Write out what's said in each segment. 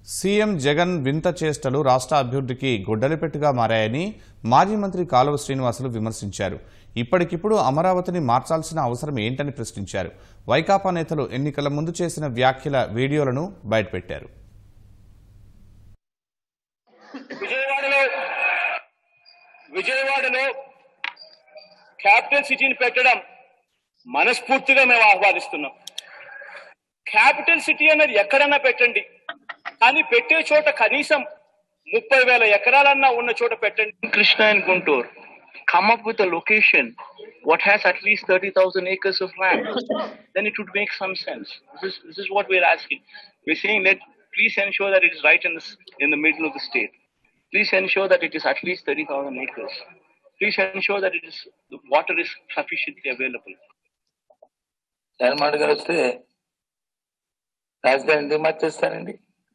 CM Jagan వింత చేష్టలు రాష్ట్ర అభివృద్ధికి గొడ్డలిపెట్టుగా మారాయని మాజీ మంత్రి కాలువ శ్రీనివాసులు విమర్శించారు ఇప్పటికిప్పుడు అమరావతిని మార్చాల్సిన అవసరం ఏంటని ప్రశ్నించారు వైకాపా నేతలు ఎన్నికల ముందు చేసిన వ్యాఖ్యల వీడియోలను బయటపెట్టారు విజయవాడలో విజయవాడలో క్యాపిటల్ సిటీని పెట్టడం మనస్ఫూర్తిగా మేము ఆహ్వానిస్తున్నాం క్యాపిటల్ సిటీ అనేది ఎక్కడన్నా పెట్టండి కానీ పెట్టే చోట కనీసం ముప్పై వేల ఎకరాలన్నా ఉన్న చోట పెట్టండి Krishna and Guntur come up with a location what has at least 30,000 acres of land, then it would make some sense. This is, this is what we're asking. We're saying that please ensure that it is right in the, s- in the middle of the state. Please ensure that it is at least 30,000 acres. Please ensure that it is, the water is sufficiently available. Jaganmohan గారు వస్తే రాజధాని ఎందుకు మార్చేస్తారండి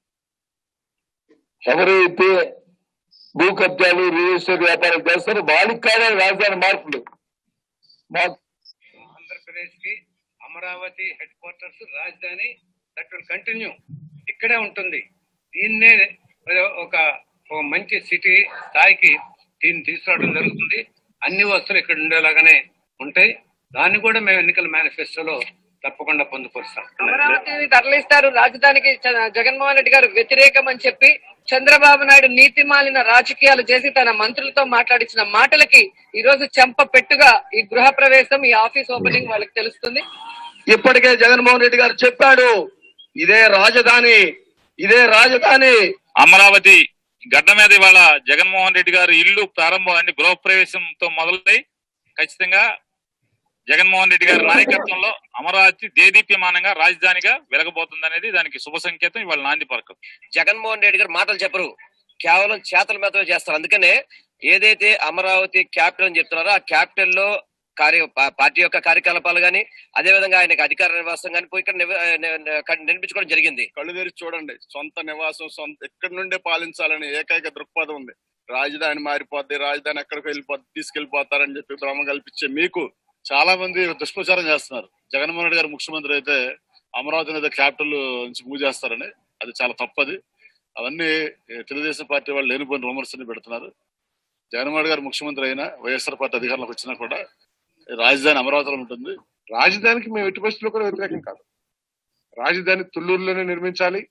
ఎవరైతే భూ కబ్జాలు real estate వ్యాపారం చేస్తారో వాళ్ళకి కాదు రాజధాని మార్పులు మాకు ఆంధ్రప్రదేశ్ కి అమరావతి హెడ్ క్వార్టర్స్ రాజధాని దట్ విల్ కంటిన్యూ ఇక్కడే ఉంటుంది దీన్నే ఒక ఒక మంచి సిటీ స్థాయికి దీన్ని తీసుకురావడం జరుగుతుంది అన్ని వస్తువులు ఇక్కడ ఉండేలాగానే ఉంటాయి దాన్ని కూడా మేము ఎన్నికల మేనిఫెస్టోలో తప్పకుండా పొందుపరుస్తాం అమరావతిని తరలిస్తారు రాజధానికి చ- జగన్మోహన్ రెడ్డి గారు వ్యతిరేకం అని చెప్పి చంద్రబాబు నాయుడు నీతి మాలిన రాజకీయాలు చేసి తన మంత్రులతో మాట్లాడించిన మాటలకి ఈ రోజు చెంప పెట్టుగా ఈ గృహ ప్రవేశం ఈ ఆఫీస్ ఓపెనింగ్ వాళ్ళకి తెలుస్తుంది ఇప్పటికే జగన్మోహన్ రెడ్డి గారు చెప్పాడు ఇదే రాజధాని ఇదే రాజధాని అమరావతి గడ్డ మీద ఇవాళ జగన్మోహన్ రెడ్డి గారు ఇల్లు ప్రారంభం అంటే గృహప్రవేశంతో మొదలై ఖచ్చితంగా జగన్మోహన్ రెడ్డి గారి నాయకత్వంలో అమరావతి దేదీప్యమానంగా రాజధానిగా వెలగబోతుంది అనేది దానికి శుభ సంకేతం ఇవాళ నాంది పలకం జగన్మోహన్ రెడ్డి గారు మాటలు చెప్పరు కేవలం చేతల మాత్రమే చేస్తారు అందుకనే ఏదైతే అమరావతి క్యాపిటల్ అని చెప్తున్నారో ఆ క్యాపిటల్ లో కార్య పా- పార్టీ యొక్క కార్యకలాపాలు గాని అదే విధంగా ఆయనకి అధికార నివాసం కానీ పోయి ఇక్కడ నివ- ని- ని- నిర్మించుకోవడం జరిగింది కళ్ళు తెరిచి చూడండి సొంత నివాసం సొంత ఎక్కడి నుండే పాలించాలని ఏకైక దృక్పథం ఉంది రాజధాని మారిపోద్ది రాజధాని ఎక్కడికి వెళ్ళిపోద్ది తీసుకెళ్లిపోతారని చెప్పి భ్రమ కల్పించే మీకు చాలా మంది దుష్ప్రచారం చేస్తున్నారు జగన్మోహన్ రెడ్డి గారు ముఖ్యమంత్రి అయితే అమరావతి అనేది క్యాపిటల్ నుంచి మూవ్ చేస్తారని అది చాలా తప్పది అవన్నీ ఏ, తెలుగుదేశం పార్టీ వాళ్ళు లేనిపోయిన రూమర్స్ ని పెడుతున్నారు జగన్మోహన్ రెడ్డి గారు ముఖ్యమంత్రి అయినా వైఎస్ఆర్ పార్టీ అధికారంలోకి వచ్చినా కూడా రాజధాని అమరావతిలో ఉంటుంది రాజధానికి మేము ఎట్టి పరిస్థితుల్లో కూడా వ్యతిరేకం కాదు రాజధాని తుళ్ళూరులోనే నిర్మించాలి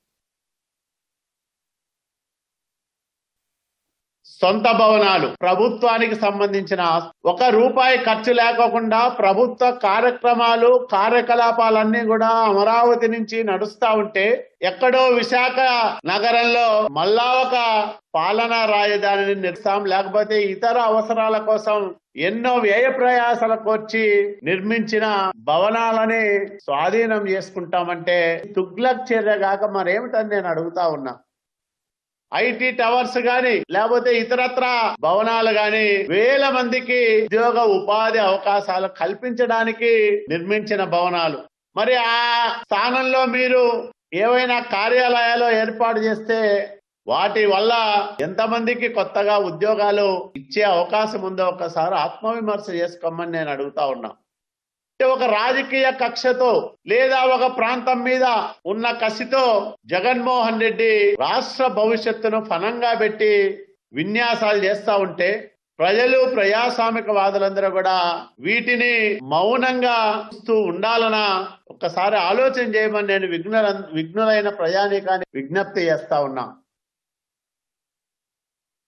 సొంత భవనాలు ప్రభుత్వానికి సంబంధించిన ఆస్తి. ఒక రూపాయి ఖర్చు లేకోకుండా ప్రభుత్వ కార్యక్రమాలు కార్యకలాపాలన్నీ కూడా అమరావతి నుంచి నడుస్తా ఉంటే ఎక్కడో విశాఖ నగరంలో మళ్ళా ఒక పాలనా రాజధానిని నిర్మిస్తాం లేకపోతే ఇతర అవసరాల కోసం ఎన్నో వ్యయ ప్రయాసాలకు వచ్చి నిర్మించిన భవనాలని స్వాధీనం చేసుకుంటామంటే తుగ్లక్ చర్య కాక మరేమిటని నేను అడుగుతా ఉన్నా ఐటీ టవర్స్ గాని లేకపోతే ఇతరత్ర భవనాలు గాని వేల మందికి ఉద్యోగ ఉపాధి అవకాశాలు కల్పించడానికి నిర్మించిన భవనాలు మరి ఆ స్థానంలో మీరు ఏవైనా కార్యాలయాలు ఏర్పాటు చేస్తే వాటి వల్ల ఎంతమందికి కొత్తగా ఉద్యోగాలు ఇచ్చే అవకాశం ఉందో ఒకసారి ఆత్మవిమర్శ చేసుకోమని నేను అడుగుతా ఉన్నా అంటే ఒక రాజకీయ కక్షతో లేదా ఒక ప్రాంతం మీద ఉన్న కసితో జగన్మోహన్ రెడ్డి రాష్ట్ర భవిష్యత్తును ఫనంగా పెట్టి విన్యాసాలు చేస్తా ఉంటే ప్రజలు ప్రజాస్వామికవాదులందరూ కూడా వీటిని మౌనంగా చూస్తూ ఉండాలనా ఒక్కసారి ఆలోచన చేయమని నేను విఘ్నుల విఘ్నులైన ప్రజానీకాన్ని విజ్ఞప్తి చేస్తా ఉన్నా